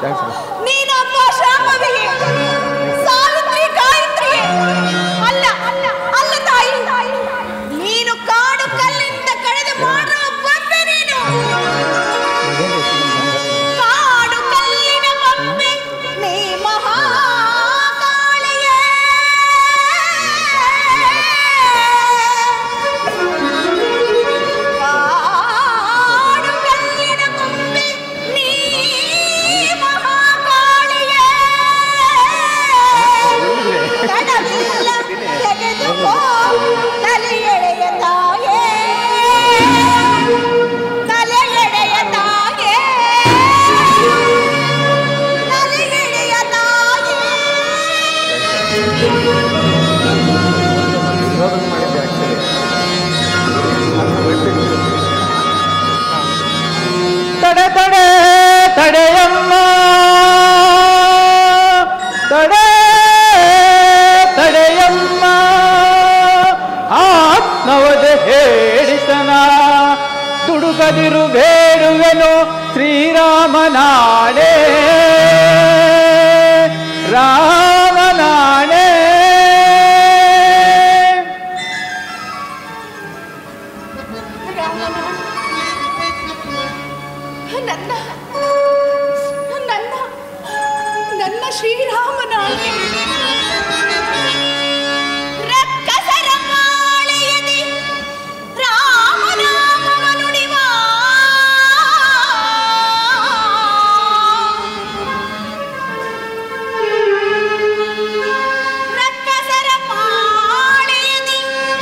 ನೀನೊಬ್ಬ ಶಾಂಭವಿಯೇ ಸಾವಿತ್ರಿ ಗಾಯತ್ರಿಯೇ ಅಲ್ಲ ಅಲ್ಲ ಅಲ್ಲ ತಾಯಿ ನೀನು ಕಾಡು ಕಲ್ಲಿಂದ ಕಳೆದು ಮಾಡುವ ಬೊಬ್ಬೆ ನೀನು ಕಾಡು ಕಲ್ಲಿನ ಬೊಬ್ಬೆ ನೀ ಮಹಾಕಾಳಿಯೇ ಕಾಡು ಕಲ್ಲಿನ ಬೊಬ್ಬೆ ನೀ ಮಹಾಕಾಳಿಯೇ ಕಡವೆಲ್ಲ ತೆಗೆದುಕೋ ತಲೆಯೆಳೆಯ ತಾಯೇ ತಲೆಯೆಳೆಯ ತಾಯೇ ತಲೆಯೆಳೆಯ ತಾಯೇ ತಡೆ ತಡೆ ತಡೆಯಮ್ಮ ತಡೆ ತಡೆಯಮ್ಮ ಆತ್ಮವದ ಹೇಳಿತನ ತುಡುಕದಿರು ಬೇಡುವೆನು ಶ್ರೀರಾಮನಾಳೆ ರಾಮನಾಳೆ ನನ್ನ ನನ್ನ ನನ್ನ ಶ್ರೀರಾಮನಾಗಿ ರಕ್ಕಸರ ಮಾಳೆಯದಿ ರಾಮನಾಮವ ನುಡಿವ ರಕ್ಕಸರ ಮಾಳೆಯದಿ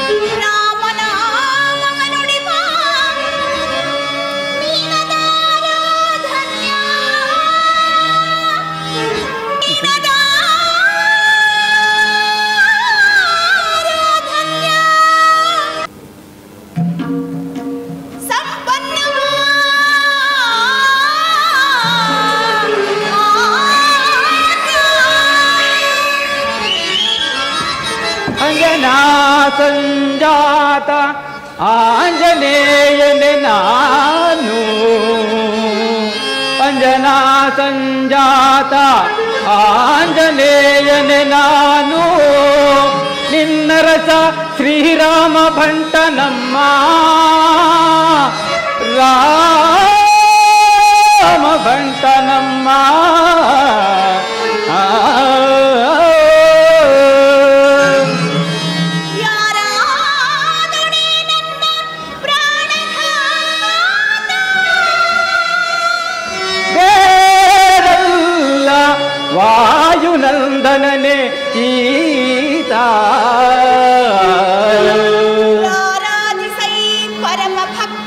ರಾಮನಾಮವ ನುಡಿವ ನೀನದಾರಾಧನ್ಯ ನೀನದಾರಾಧನ್ಯ ಸಂಪನ್ನವ ಅಂಜನಾ ಸಂಜಾತ ಆಂಜನೇಯನೆ ನಾನು ಅಂಜನಾ ಸಂಜಾತ ಆಂಜನೇಯನೆ ನಾನು ನಿನ್ನ ರಸ ಶ್ರೀರಾಮ ಭಂಟನಮ್ಮ ರಾಮ ಭಂಟನಮ್ಮ ಆ ಯಾರಾದೊಡೆ ನನ್ನ ಪ್ರಾಣಘಾತ ಬೇರಲ್ಲ ವಾಯುನಂದನನೆ ಈತ ಆರಾಧಿಸೈ ಪರಮ ಭಕ್ತ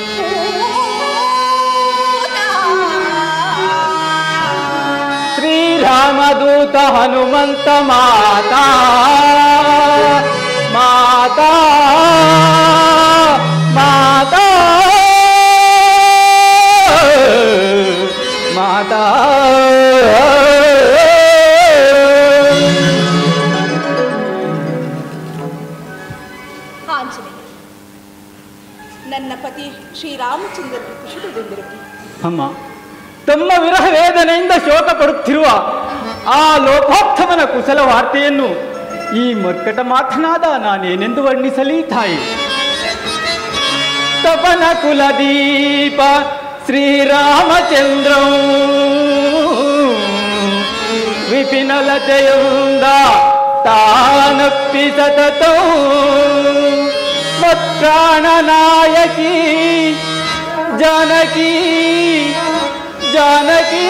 ಶ್ರೀರಾಮದೂತ ಹನುಮಂತ ಮಾತಾ ಮಾತಾ ಮಾತಾ ಮಾತಾ ಆಂಜನೇಯ ನನ್ನ ಪತಿ ಶ್ರೀರಾಮಚಂದ್ರರು ಕುಶಲದಿಂದಿರಲಿ ಅಮ್ಮ ತಮ್ಮ ವಿರಹ ವೇದನೆಯಿಂದ ಶೋಕ ಪಡುತ್ತಿರುವ ಆ ಲೋಕೋತ್ತಮನ ಕುಶಲ ವಾರ್ತೆಯನ್ನು ಈ ಮರ್ಕಟ ಮಾತನಾದ ನಾನೇನೆಂದು ವರ್ಣಿಸಲಿ ತಾಯಿ ತಪನ ಕುಲದೀಪ ಶ್ರೀರಾಮಚಂದ್ರ ವಿಪಿನಲತೆಯುಂದ ತಾನಪ್ಪಿ ಸತತೌ ಮತ್ಪ್ರಾಣನಾಯಕಿ ಜಾನಕಿ ಜಾನಕಿ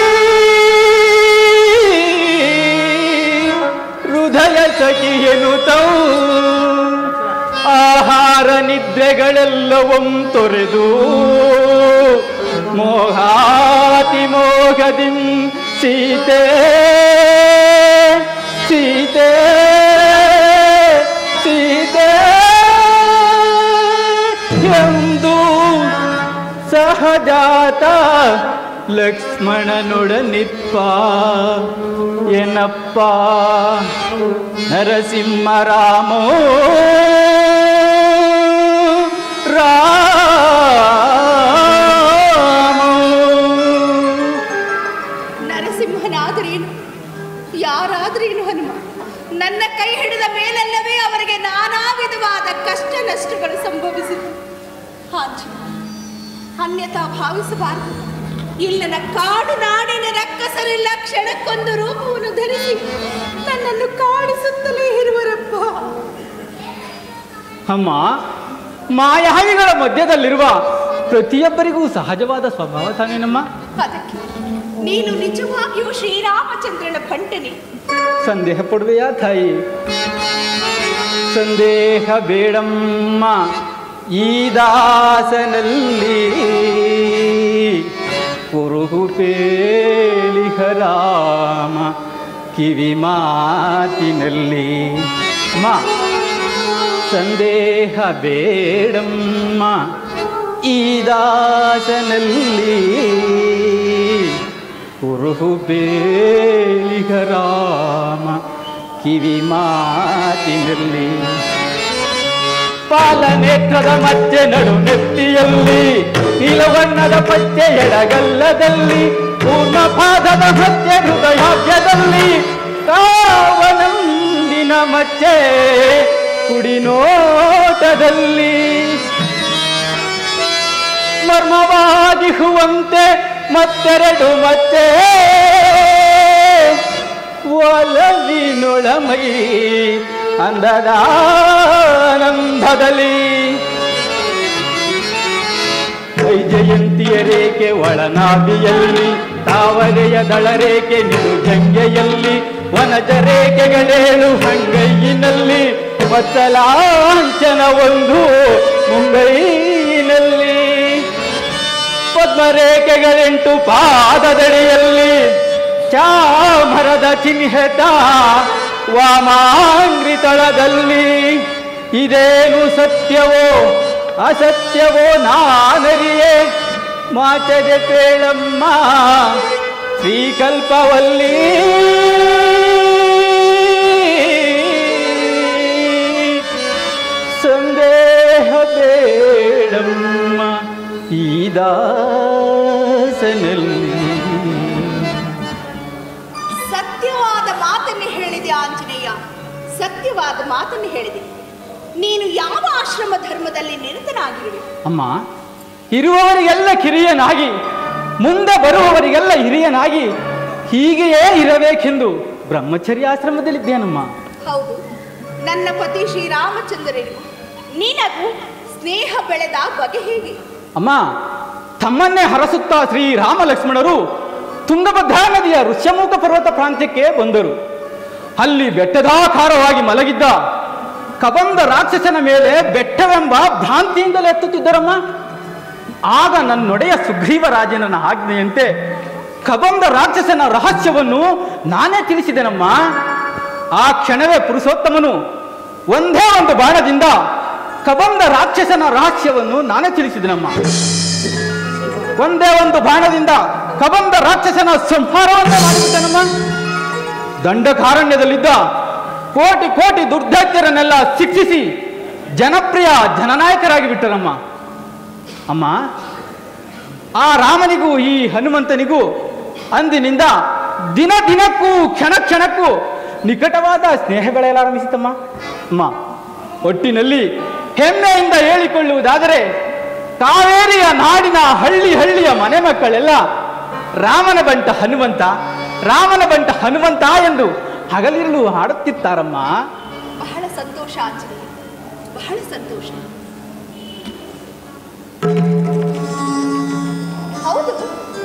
ಹೃದಯ ಸಖಿಯನುತೌ ಆಹಾರ ನಿದ್ರೆಗಳೆಲ್ಲವಂ ತೊರೆದು ಮೋಹಾತಿ ಮೋಗದಿಂ ಸೀತೆ ಸೀತೆ ಸೀತೆ ಎಂದು ಸಹಜಾತ ಲಕ್ಷ್ಮಣನೊಡನಿಪ್ಪ ಏನಪ್ಪ ನರಸಿಂಹ ರಾಮೋ ರಾಮ ಅನ್ಯತಾ ಭಾವಿಸಬಾರದು ಇಲ್ಲನ ಕಾಡು ನಾಡಿನ ರಕ್ಕಸರೆಲ್ಲ ಕ್ಷಣಕ್ಕೊಂದು ರೂಪವನ್ನು ಧರಿಸಿ ನನ್ನನ್ನು ಕಾಡಿಸುತ್ತಲೇ ಇರುವರಪ್ಪ ಅಮ್ಮ ಮಾಯಾವಿಗಳ ಮಧ್ಯದಲ್ಲಿರುವ ಪ್ರತಿಯೊಬ್ಬರಿಗೂ ಸಹಜವಾದ ಸ್ವಭಾವ ತಾನೇನಮ್ಮ ಅದಕ್ಕೆ ನೀನು ನಿಜವಾಗಿಯೂ ಶ್ರೀರಾಮಚಂದ್ರನ ಭಂಟನೆ ಸಂದೇಹ ಪಡುವೆಯಾ ತಾಯಿ ಸಂದೇಹ ಬೇಡಮ್ಮ ಈ ದಾಸನಲ್ಲಿ ಕುರುಹು ಪೇಳಿಹ ರಾಮ ಕಿವಿ ಮಾತಿನಲ್ಲಿ ಮಾ ಸಂದೇಹ ಬೇಡಮ್ಮ ಈ ದಾಸನಲ್ಲಿ ಕುರುಹು ಬೇಲಿಗ ರಾಮ ಕಿವಿ ಮಾತಿನಲ್ಲಿ ಪಾಲನೇತ್ರದ ಮಧ್ಯೆ ನಡು ನೆತ್ತಿಯಲ್ಲಿ ನೀಲವಣ್ಣದ ಪಚ್ಚೆ ಎಡಗಲ್ಲದಲ್ಲಿ ಪೂರ್ಣ ಪಾದದ ಹತ್ಯೆ ಹೃದಯಾಭ್ಯದಲ್ಲಿ ಕಾವನಂದಿನ ಮಚ್ಚೆ ಕುಡಿನೋಟದಲ್ಲಿ ಮರ್ಮವಾಗಿಹುವಂತೆ ಮತ್ತೆರಡು ಮತ್ತೆ ಒಲವಿನೊಳಮೈ ಅಂದದಾನಂದದಲ್ಲಿ ವೈಜಯಂತಿಯ ರೇಖೆ ಒಳನಾಭಿಯಲ್ಲಿ ತಾವರೆಯ ದಳರೇಖೆ ನಿರುಜಂಗೆಯಲ್ಲಿ ವನಜ ರೇಖೆಗಳೇಳು ಹಂಗೈಯಿನಲ್ಲಿ ವತ್ಸಲಾಂಚನ ಒಂದು ಮುಂಗೈನಲ್ಲಿ ಪದ್ಮರೇಖೆಗಳೆಂಟು ಪಾದದಡಿಯಲ್ಲಿ ಚಾಮರದ ಚಿಹ್ನೆತ ವಾಮಾಂಗ್ರಿ ತಳದಲ್ಲಿ ಇದೇನು ಸತ್ಯವೋ ಅಸತ್ಯವೋ ನಾನರಿಯೇ ಮಾಚದೆ ಪೇಳಮ್ಮ ಶ್ರೀಕಲ್ಪವಲ್ಲಿ ಸಂದೇಹ ಬೇಡಮ್ಮ ಈ ದಾಸನಲ್ಲಿ ಸತ್ಯವಾದ ಮಾತನ್ನು ಹೇಳಿದೆ ಆಂಜನೇಯ ಸತ್ಯವಾದ ಮಾತನ್ನು ಹೇಳಿದೆ ನೀನು ಯಾವ ಆಶ್ರಮ ಧರ್ಮದಲ್ಲಿ ನಿರತನಾಗಿರುವೆ ಅಮ್ಮ ಇರುವವರಿಗೆಲ್ಲ ಕಿರಿಯನಾಗಿ ಮುಂದೆ ಬರುವವರಿಗೆಲ್ಲ ಹಿರಿಯನಾಗಿ ಹೀಗೆಯೇ ಇರಬೇಕೆಂದು ಬ್ರಹ್ಮಚರ್ಯಾಶ್ರಮದಲ್ಲಿದ್ದೇನಮ್ಮ ಹೌದು ನನ್ನ ಪತಿ ಶ್ರೀರಾಮಚಂದ್ರನಿಗೂ ನಿನಗೂ ಸ್ನೇಹ ಬೆಳೆದ ಬಗೆ ಹೇಗೆ ಅಮ್ಮ ತಮ್ಮನ್ನೇ ಹರಸುತ್ತಾ ಶ್ರೀ ರಾಮ ಲಕ್ಷ್ಮಣರು ತುಂಗಭದ್ರಾ ನದಿಯ ಋಷ್ಯಮುಖ ಪರ್ವತ ಪ್ರಾಂತ್ಯಕ್ಕೆ ಬಂದರು ಅಲ್ಲಿ ಬೆಟ್ಟದಾಕಾರವಾಗಿ ಮಲಗಿದ್ದ ಕಬಂದ ರಾಕ್ಷಸನ ಮೇಲೆ ಬೆಟ್ಟವೆಂಬ ಭ್ರಾಂತಿಯಿಂದಲೇ ಎತ್ತುತ್ತಿದ್ದರಮ್ಮ ಆಗ ನನ್ನೊಡೆಯ ಸುಗ್ರೀವ ರಾಜನ ಆಜ್ಞೆಯಂತೆ ಕಬಂದ ರಾಕ್ಷಸನ ರಹಸ್ಯವನ್ನು ನಾನೇ ತಿಳಿಸಿದೆನಮ್ಮ ಆ ಕ್ಷಣವೇ ಪುರುಷೋತ್ತಮನು ಒಂದೇ ಒಂದು ಬಾಣದಿಂದ ಕಬಂದ ರಾಕ್ಷಸನ ರಹಸ್ಯವನ್ನು ನಾನೇ ತಿಳಿಸಿದೆನಮ್ಮ ಒಂದೇ ಒಂದು ಬಾಣದಿಂದ ಕಬಂದ ರಾಕ್ಷಸನ ಸಂಹಾರವನ್ನೇ ಮಾಡಿಬಿಟ್ಟನಮ್ಮ ದಂಡಕಾರಣ್ಯದಲ್ಲಿದ್ದ ಕೋಟಿ ಕೋಟಿ ದುರ್ಧೈತ್ಯರನ್ನೆಲ್ಲ ಶಿಕ್ಷಿಸಿ ಜನಪ್ರಿಯ ಜನನಾಯಕರಾಗಿ ಬಿಟ್ಟರಮ್ಮ ಅಮ್ಮ ಆ ರಾಮನಿಗೂ ಈ ಹನುಮಂತನಿಗೂ ಅಂದಿನಿಂದ ದಿನ ದಿನಕ್ಕೂ ಕ್ಷಣ ಕ್ಷಣಕ್ಕೂ ನಿಕಟವಾದ ಸ್ನೇಹ ಬೆಳೆಯಲಾರಂಭಿಸಿತಮ್ಮ ಅಮ್ಮ ಒಟ್ಟಿನಲ್ಲಿ ಹೆಮ್ಮೆಯಿಂದ ಹೇಳಿಕೊಳ್ಳುವುದಾದರೆ ಕಾವೇರಿಯ ನಾಡಿನ ಹಳ್ಳಿ ಹಳ್ಳಿಯ ಮನೆ ಮಕ್ಕಳೆಲ್ಲ ರಾಮನ ಬಂಟ ಹನುಮಂತ ರಾಮನ ಬಂಟ ಹನುಮಂತ ಎಂದು ಹಗಲಿರುಳು ಹಾಡುತ್ತಿತ್ತಾರಮ್ಮ ಬಹಳ ಸಂತೋಷ ಆಂಜನೇಯ ಬಹಳ ಸಂತೋಷ ಹೌದು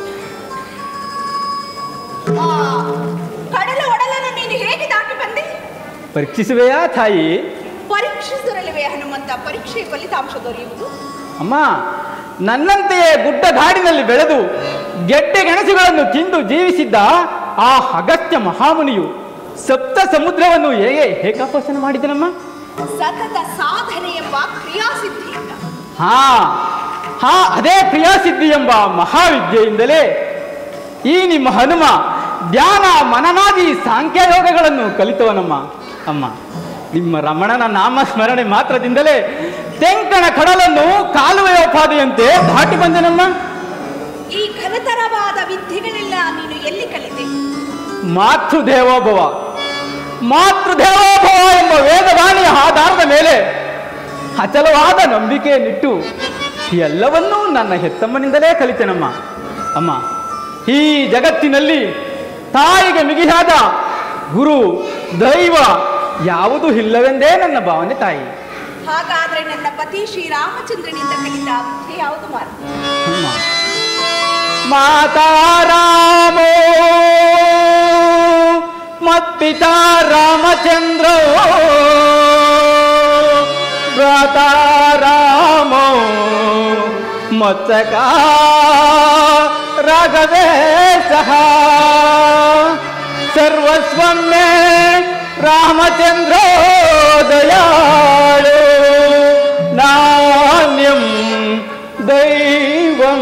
ಆ, ಕಡಲ ಒಡಲನ್ನು ನೀನು ಹೇಗೆ ದಾಟಿ ಬಂದೆ ಪರೀಕ್ಷಿಸುವೆಯಾ ತಾಯಿ ಪರೀಕ್ಷಿಸಿರಲಿವೆ ಹನುಮಂತ ಪರೀಕ್ಷೆ ಫಲಿತಾಂಶ ದೊರೆಯುವುದು ಅಮ್ಮ ನನ್ನಂತೆಯೇ ಗುಡ್ಡ ಗಾಡಿನಲ್ಲಿ ಬೆಳೆದು ಗೆಡ್ಡೆ ಗೆಣಸುಗಳನ್ನು ತಿಂದು ಜೀವಿಸಿದ್ದ ಆ ಅಗತ್ಯ ಮಹಾಮುನಿಯು ಸಪ್ತ ಸಮುದ್ರವನ್ನು ಹೇಗೆ ಏಕಾಪೋಷಣ ಮಾಡಿದನಮ್ಮ ಸತತ ಸಾಧನೆ ಎಂಬ ಕ್ರಿಯಾಸಿದ್ಧಿಯಿಂದ ಹಾ ಹಾ ಅದೇ ಕ್ರಿಯಾಸಿದ್ಧಿ ಎಂಬ ಮಹಾವಿದ್ಯೆಯಿಂದಲೇ ಈ ನಿಮ್ಮ ಹನುಮ ಧ್ಯಾನ ಮನನಾದಿ ಸಾಂಖ್ಯಯೋಗಗಳನ್ನು ಕಲಿತವನಮ್ಮ ಅಮ್ಮ ನಿಮ್ಮ ರಮಣನ ನಾಮ ಸ್ಮರಣೆ ಮಾತ್ರದಿಂದಲೇ ತೆಂಕಣ ಕಡಲನ್ನು ಕಾಲುವೆಯೋಪಾದಿಯಂತೆ ದಾಟಿ ಬಂದನಮ್ಮ ಈ ಘನತರವಾದ ವಿದ್ಯೆಗಳೆಲ್ಲ ನೀನು ಎಲ್ಲಿ ಕಲಿತೆ ಮಾತೃದೇವೋಭವ ಮಾತೃದೇವೋಭವ ಎಂಬ ವೇದವಾಣಿಯ ಆಧಾರದ ಮೇಲೆ ಅಚಲವಾದ ನಂಬಿಕೆಯನ್ನಿಟ್ಟು ಎಲ್ಲವನ್ನೂ ನನ್ನ ಹೆತ್ತಮ್ಮನಿಂದಲೇ ಕಲಿತೆನಮ್ಮ ಅಮ್ಮ ಈ ಜಗತ್ತಿನಲ್ಲಿ ತಾಯಿಗೆ ಮಿಗಿಯಾದ ಗುರು ದೈವ ಯಾವುದೂ ಇಲ್ಲವೆಂದೇ ನನ್ನ ಭಾವನೆ ತಾಯಿ ಹಾಗಾದ್ರೆ ನನ್ನ ಪತಿ ಶ್ರೀರಾಮಚಂದ್ರನಿಂದ ಕಲಿತ ಬುದ್ಧಿ ಯಾವುದು ಮಾರ ಅಮ್ಮ ಮಾತಾ ರಾಮೋ ಮತ್ಪಿತಾ ರಾಮಚಂದ್ರ ಭ್ರಾತಾ ರಾಮೋ ಮತ್ಸಕ ರಾಘವೇಶ ಸರ್ವಸ್ವಂ ಮೇ ರಾಮಚಂದ್ರ ದಯಾಳು ನಾಣ್ಯಂ ದೈವಂ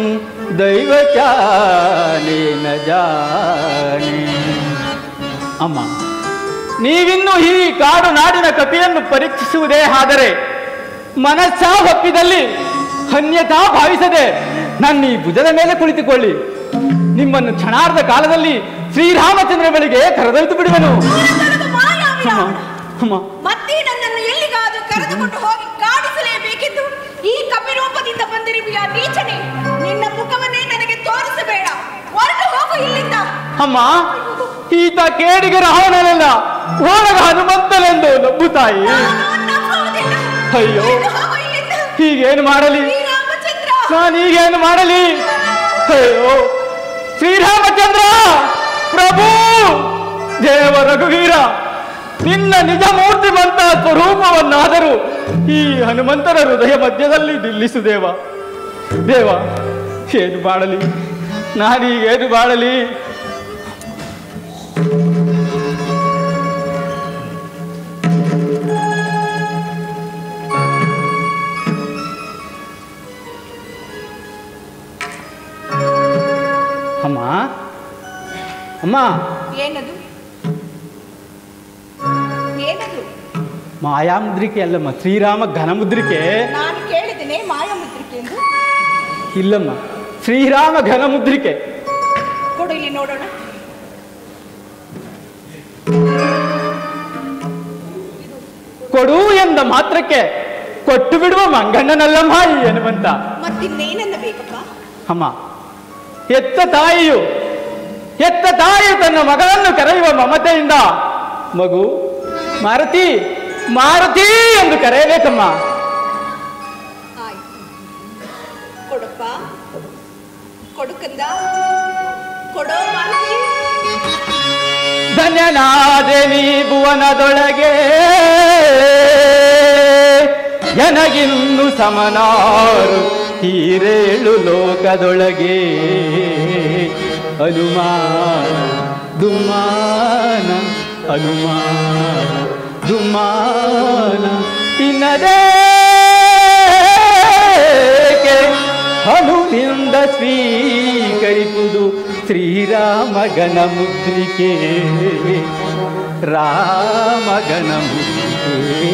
ದೈವಚಾನೇನ ಜಾಣೆ ಅಮ್ಮ ನೀವಿನ್ನು ಈ ಕಾಡು ನಾಡಿನ ಕಪಿಯನ್ನು ಪರೀಕ್ಷಿಸುವುದೇ ಆದರೆ ಮನಸ್ಸ ಒಪ್ಪಿದಲ್ಲಿ ಅನ್ಯತಾ ಭಾವಿಸದೆ ನನ್ನ ಈ ಭುಜದ ಮೇಲೆ ಕುಳಿತುಕೊಳ್ಳಿ ನಿಮ್ಮನ್ನು ಕ್ಷಣಾರ್ಧ ಕಾಲದಲ್ಲಿ ಶ್ರೀರಾಮಚಂದ್ರ ಬಳಿಗೆ ಕರೆದೊಯ್ದು ಬಿಡುವೆನು ಕರೆದೊಯ್ದು ಮಾಯಾವಿ ಅಮ್ಮ ರಾವಣ. ಅಮ್ಮ ಮತ್ತೆ ನನ್ನನ್ನು ಎಲ್ಲಿಗಾದ್ರೂ ಕರೆದುಕೊಂಡು ಹೋಗಿ ಕಾಡಿಸಲೇಬೇಕೆಂದು ಈ ಕಪಿರೂಪದಿಂದ ಬಂದಿರುವ ನೀಚನೆ ನಿನ್ನ ಮುಖವನ್ನೇ ನನಗೆ ತೋರಿಸಬೇಡ ಹೊರಟು ಹೋಗು ಇಲ್ಲಿಂದ ಅಮ್ಮ ಈತ ಕೇಡಿಗೆ ರಾವಣನಲ್ಲ ಒಳಗ ಹನುಮಂತನೆಂದು ನಂಬುತ್ತಾಯಿ ನಾನು ನಂಬುವುದಿಲ್ಲ. ಅಯ್ಯೋ. ಹೊರಟು ಹೋಗು ಇಲ್ಲಿಂದ. ಹೀಗೇನು ಮಾಡಲಿ ಶ್ರೀರಾಮಚಂದ್ರ ನಾನೀಗೇನು ಮಾಡಲಿ ಅಯ್ಯೋ ಶ್ರೀರಾಮಚಂದ್ರ ಪ್ರಭು ದೇವ ರಘುವೀರ ನಿನ್ನ ನಿಜ ಮೂರ್ತಿಮಂತ ಸ್ವರೂಪವನ್ನಾದರೂ ಈ ಹನುಮಂತನ ಹೃದಯ ಮಧ್ಯದಲ್ಲಿ ನಿಲ್ಲಿಸು ದೇವ ದೇವ ಏನು ಮಾಡಲಿ ನಾನೀಗೇನು ಮಾಡಲಿ ಅಮ್ಮ ಅಮ್ಮ ಏನದು ಏನದು ಮಾಯಾಮುದ್ರಿಕೆ ಅಲ್ಲಮ್ಮ ಶ್ರೀರಾಮ ಘನಮುದ್ರಿಕೆ ನಾನು ಕೇಳಿದ್ದೇನೆ ಮಾಯಾಮುದ್ರಿಕೆ ಎಂದು ಇಲ್ಲಮ್ಮ ಶ್ರೀರಾಮ ಘನಮುದ್ರಿಕೆ ಕೊಡು ಇಲ್ಲಿ ನೋಡೋಣ ಕೊಡು ಎಂದ ಮಾತ್ರಕ್ಕೆ ಕೊಟ್ಟು ಬಿಡುವ ಮಂಗಣ್ಣನಲ್ಲಮ್ಮ ಈ ಹನುಮಂತ ಮತ್ತಿನ್ನೇನನ್ನ ಬೇಕಪ್ಪ ಅಮ್ಮ ಎತ್ತ ತಾಯಿಯು ಎತ್ತ ತಾಯಿಯು ತನ್ನ ಮಗಳನ್ನು ಕರೆಯುವ ಮಮತೆಯಿಂದ ಮಗು ಮಾರುತಿ ಮಾರುತಿ ಎಂದು ಕರೆಯಬೇಕಮ್ಮ ಆಯ್ತು ಕೊಡಪ್ಪ ಕೊಡುಕಂದ ಕೊಡೋ ಮಾಲತಿ ಧನ್ಯನಾದೆ ನೀ ಭುವನದೊಳಗೆ ನನಗಿನ್ನು ಸಮನಾರು ಹೀರೇಳು ಲೋಕದೊಳಗೆ ಅನುಮಾನ ದುಮಾನ ಅನುಮಾನ ದುಮಾನ ಇನ್ನದೇ ಹನುವಿಂದ ಸ್ವೀಕರಿಸುವುದು ಶ್ರೀರಾಮಗನ ಮುದ್ರಿಕೆ ರಾಮಗನ ಮುದ್ರಿಕೆ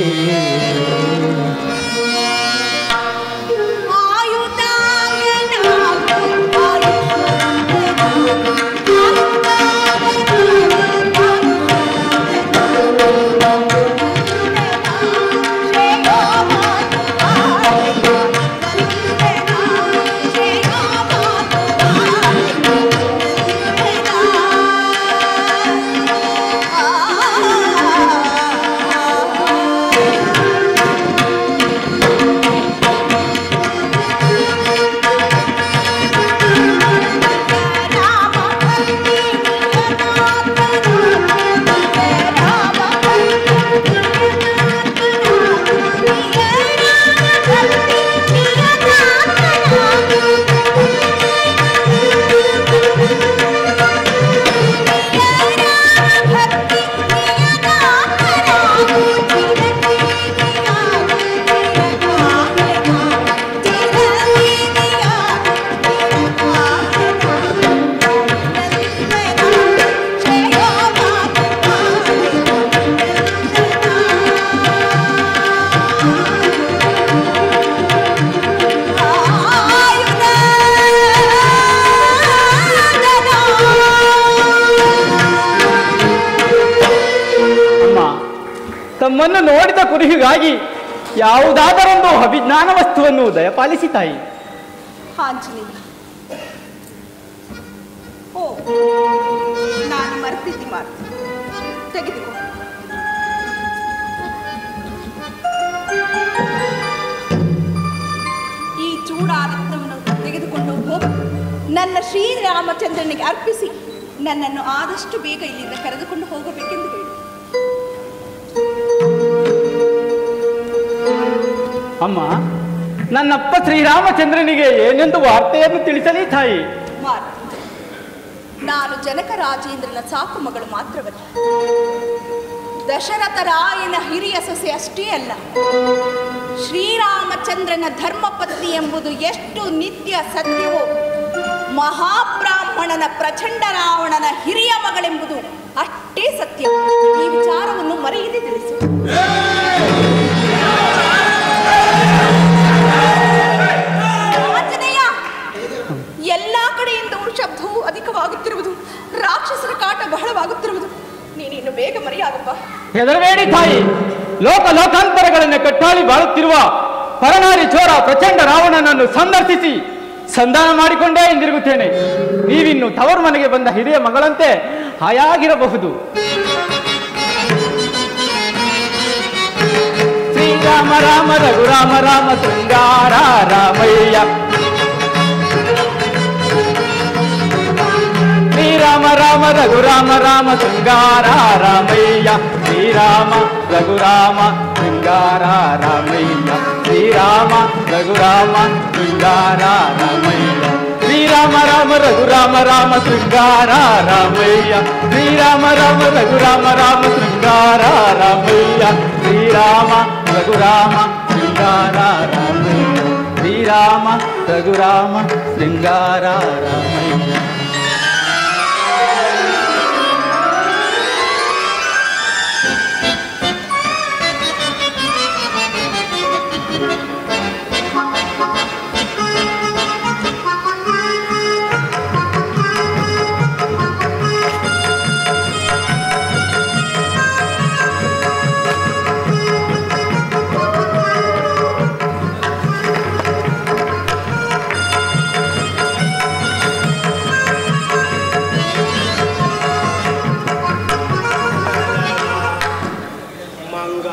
ಅಮ್ಮ ತಮ್ಮನ್ನು ನೋಡಿದ ಕುರಿಹಿಗಾಗಿ ಯಾವುದಾದರೊಂದು ಅಭಿಜ್ಞಾನ ವಸ್ತುವನ್ನು ದಯಪಾಲಿಸಿ ತಾಯಿ ಆಂಜನೇಯ ಓ ನಾನು ಮರ್ತಿದ್ದಿ ಮಾತು ತೆಗೆದುಕೋ ಈ ಚೂಡಾರತ್ನವನ್ನು ತೆಗೆದುಕೊಂಡು ಹೋಗಿ ನನ್ನ ಶ್ರೀರಾಮಚಂದ್ರನಿಗೆ ಅರ್ಪಿಸಿ ನನ್ನನ್ನು ಆದಷ್ಟು ಬೇಗ ಇಲ್ಲಿಂದ ಕರೆದುಕೊಂಡು ಹೋಗಬೇಕೆಂದು ಹೇಳಿ ಅಮ್ಮ ನನ್ನಪ್ಪ ಶ್ರೀರಾಮಚಂದ್ರನಿಗೆ ಏನೆಂದು ವಾರ್ತೆಯನ್ನು ತಿಳಿಸಲಿ ತಾಯಿ ಮಾರ ನಾನು ಜನಕ ರಾಜೇಂದ್ರನ ಸಾಕು ಮಗಳು ಮಾತ್ರವಲ್ಲ ದಶರಥ ರಾಯನ ಹಿರಿಯ ಸೊಸೆ ಅಷ್ಟೇ ಅಲ್ಲ ಶ್ರೀರಾಮಚಂದ್ರನ ಧರ್ಮಪತ್ನಿ ಎಂಬುದು ಎಷ್ಟು ನಿತ್ಯ ಸತ್ಯವೋ ಮಹಾಬ್ರಾಹ್ಮಣನ ಪ್ರಚಂಡ ರಾವಣನ ಹಿರಿಯ ಮಗಳೆಂಬುದು ಅಷ್ಟೇ ಸತ್ಯ ಈ ವಿಚಾರವನ್ನು ಮರೆಯದೆ ತಿಳಿಸು ಆಂಜನೇಯ ಎಲ್ಲಾ ಕಡೆಯಿಂದಲೂ ಶಬ್ದವು ಅಧಿಕವಾಗುತ್ತಿರುವುದು ರಾಕ್ಷಸರ ಕಾಟ ಬಹಳವಾಗುತ್ತಿರುವುದು ನೀನಿನ್ನು ಬೇಗ ಮರೆಯಾಗಪ್ಪ ಹೆದರಬೇಡಿ ತಾಯಿ ಲೋಕ ಲೋಕಾಂತರಗಳನ್ನು ಕಟ್ಟಾಳಿ ಬಾಳುತ್ತಿರುವ ಪರನಾರಿ ಚೋರ ಪ್ರಚಂಡ ರಾವಣನನ್ನು ಸಂದರ್ಶಿಸಿ ಸಂಧಾನ ಮಾಡಿಕೊಂಡೇ ಹಿಂದಿರುಗುತ್ತೇನೆ ನೀವಿನ್ನು ತವರು ಮನೆಗೆ ಬಂದ ಹಿರಿಯ ಮಗಳಂತೆ ಹಾಯಾಗಿರಬಹುದು ಶ್ರೀರಾಮ ರಾಮ ರಘುರಾಮ ರಾಮ ಶೃಂಗಾರ ರಾಮಯ್ಯ ಶ್ರೀರಾಮ ರಾಮ ರಘುರಾಮ ರಾಮ ಶೃಂಗಾರ ರಾಮಯ್ಯ ಶ್ರೀರಾಮ ರಘುರಾಮ ಶೃಂಗಾರ ರಾಮಯ್ಯ ಶ್ರೀರಾಮ ರಘುರಾಮ ಶೃಂಗಾರ ರಾಮಯ್ಯ ಶ್ರೀರಾಮ ರಾಮ ರಘುರಾಮ ರಾಮ ಶೃಂಗಾರ ರಾಮಯ್ಯ ಶ್ರೀರಾಮ ರಾಮ ರಘುರಾಮ ರಾಮ ಶೃಂಗಾರ ರಾಮಯ್ಯ ಶ್ರೀರಾಮ ರಘುರಾಮ ಶೃಂಗಾರ ರಾಮಯ್ಯ ಶ್ರೀರಾಮ ರಘುರಾಮ ಶೃಂಗಾರ ರಾಮಯ್ಯ ಮಂಗ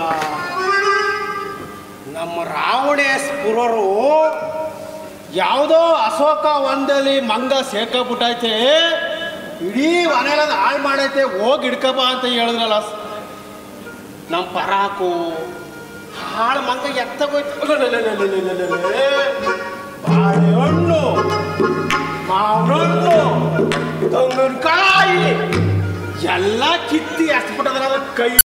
ನಮ್ಮ ರಾವಣೇಶ್ಪುರರು ಯಾವುದೋ ಅಶೋಕ ಒಂದಲ್ಲಿ ಮಂಗ ಸೇರ್ಕೊಂಡ್ಬಿಟ್ಟೈತೆ ಇಡೀ ಮನೆಲ್ಲ ಹಾಳು ಮಾಡೈತೆ ಹೋಗಿ ಹಿಡ್ಕಪ್ಪ ಅಂತ ಹೇಳಿದ್ರಲ್ಲ ಸ್- ನಮ್ಮ ಪರಾಕು ಹಾಳು ಮಂಗ ಎತ್ತಗೋಯ್ತು ಬಾಳೆಹಣ್ಣು ಮಾವನಣ್ಣು ತೆಂಗಿನಕಾಯಿ ಎಲ್ಲ ಕಿತ್ತಿ ಎಸ್ಬಿಟ್ಟದ್ರ ಕೈ